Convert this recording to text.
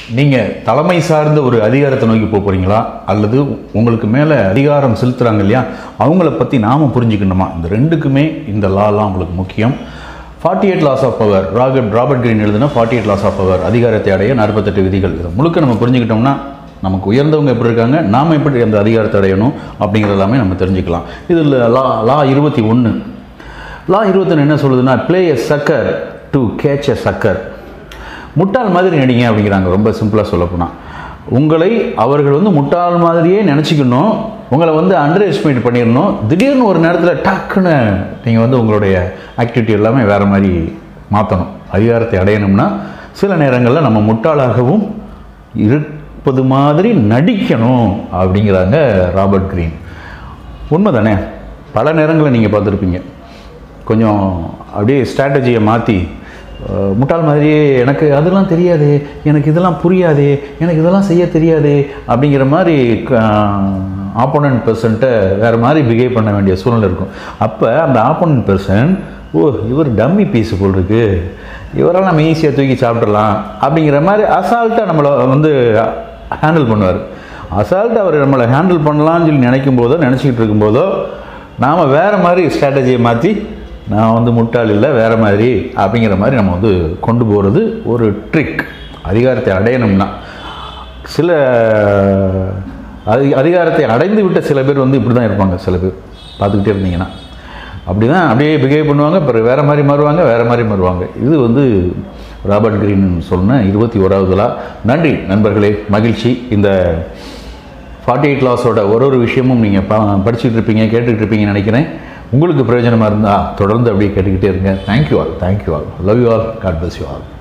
நீங்கள் தலைமை சார்ந்த ஒரு அதிகாரத்தை நோக்கி போக போகிறீங்களா அல்லது உங்களுக்கு மேலே அதிகாரம் செலுத்துகிறாங்க இல்லையா அவங்கள பற்றி நாம் புரிஞ்சுக்கணுமா இந்த ரெண்டுக்குமே இந்த லாலாம் உங்களுக்கு முக்கியம் forty eight laws of power Robert Robert Greene எழுதுனா forty eight laws of power அதிகாரத்தை அடைய நாற்பத்தெட்டு விதிகள் இதை முழுக்க நம்ம புரிஞ்சுக்கிட்டோம்னா நமக்கு உயர்ந்தவங்க எப்படி இருக்காங்க நாம் எப்படி அந்த அதிகாரத்தை அடையணும் அப்படிங்கிறது எல்லாமே நம்ம தெரிஞ்சுக்கலாம் இதில் லா லா இருபத்தி ஒன்று லா இருபத்தொன்று என்ன சொல்லுதுன்னா ப்ளே எ சக்கர் டு கேட்ச் எ சக்கர் முட்டாள் மாதிரி நடிங்க அப்படிங்கிறாங்க ரொம்ப சிம்பிளாக சொல்லப்போனால் உங்களை அவர்கள் வந்து முட்டாள் மாதிரியே நினச்சிக்கணும் உங்களை வந்து அண்டர் எஸ்டிமேட் பண்ணிடணும் திடீர்னு ஒரு நேரத்தில் டக்குன்னு நீங்கள் வந்து உங்களுடைய ஆக்டிவிட்டி எல்லாமே வேறு மாதிரி மாற்றணும் அதிகாரத்தை அடையணும்னா சில நேரங்களில் நம்ம முட்டாளாகவும் இருப்பது மாதிரி நடிக்கணும் அப்படிங்கிறாங்க ராபர்ட் கிரீன் உண்மை தானே பல நேரங்களில் நீங்கள் பார்த்துருப்பீங்க கொஞ்சம் அப்படியே ஸ்ட்ராட்டஜியை மாற்றி முட்டாள் மாதிரியே எனக்கு அதெல்லாம் தெரியாது எனக்கு இதெல்லாம் புரியாது எனக்கு இதெல்லாம் செய்ய தெரியாது அப்படிங்கிற மாதிரி ஆப்போனன்ட் பர்சன்ட்டை வேறு மாதிரி பிஹேவ் பண்ண வேண்டிய சூழ்நிலை இருக்கும் அப்போ அந்த ஆப்போனன்ட் பர்சன் ஓ இவர் டம்மி பீஸ் போல் இருக்கு இவரால் நம்ம ஈஸியாக தூக்கி சாப்பிட்றலாம் அப்படிங்கிற மாதிரி அசால்ட்டாக நம்மளை வந்து ஹேண்டில் பண்ணுவார் அசால்ட் அவர் நம்மளை ஹேண்டில் பண்ணலாம்னு சொல்லி நினைக்கும் போதோ நினச்சிக்கிட்டு இருக்கும்போதோ நாம் வேறு மாதிரி ஸ்ட்ராட்டஜியை மாற்றி நான் வந்து முட்டாள் இல்லை வேறு மாதிரி அப்படிங்கிற மாதிரி நம்ம வந்து கொண்டு போகிறது ஒரு ட்ரிக் அதிகாரத்தை அடையணும்னா சில அதி அதிகாரத்தை அடைந்து விட்ட சில பேர் வந்து இப்படி தான் இருப்பாங்க சில பேர் பார்த்துக்கிட்டே இருந்தீங்கன்னா அப்படி தான் அப்படியே பிஹேவ் பண்ணுவாங்க அப்புறம் வேறு மாதிரி மாறுவாங்க வேறு மாதிரி மாறுவாங்க இது வந்து ராபர்ட் கிரீன் சொன்ன இருபத்தி ஓராவதுலா நன்றி நண்பர்களே மகிழ்ச்சி இந்த ஃபார்ட்டி எயிட் லாஸோட ஒரு ஒரு விஷயமும் நீங்கள் ப படிச்சுட்டு இருப்பீங்க கேட்டுக்கிட்டு இருப்பீங்கன்னு நினைக்கிறேன் உங்களுக்கு பிரயோஜனமாக இருந்தால் தொடர்ந்து அப்படியே கேட்டுக்கிட்டே இருங்க thank you all thank you all love you all God bless you all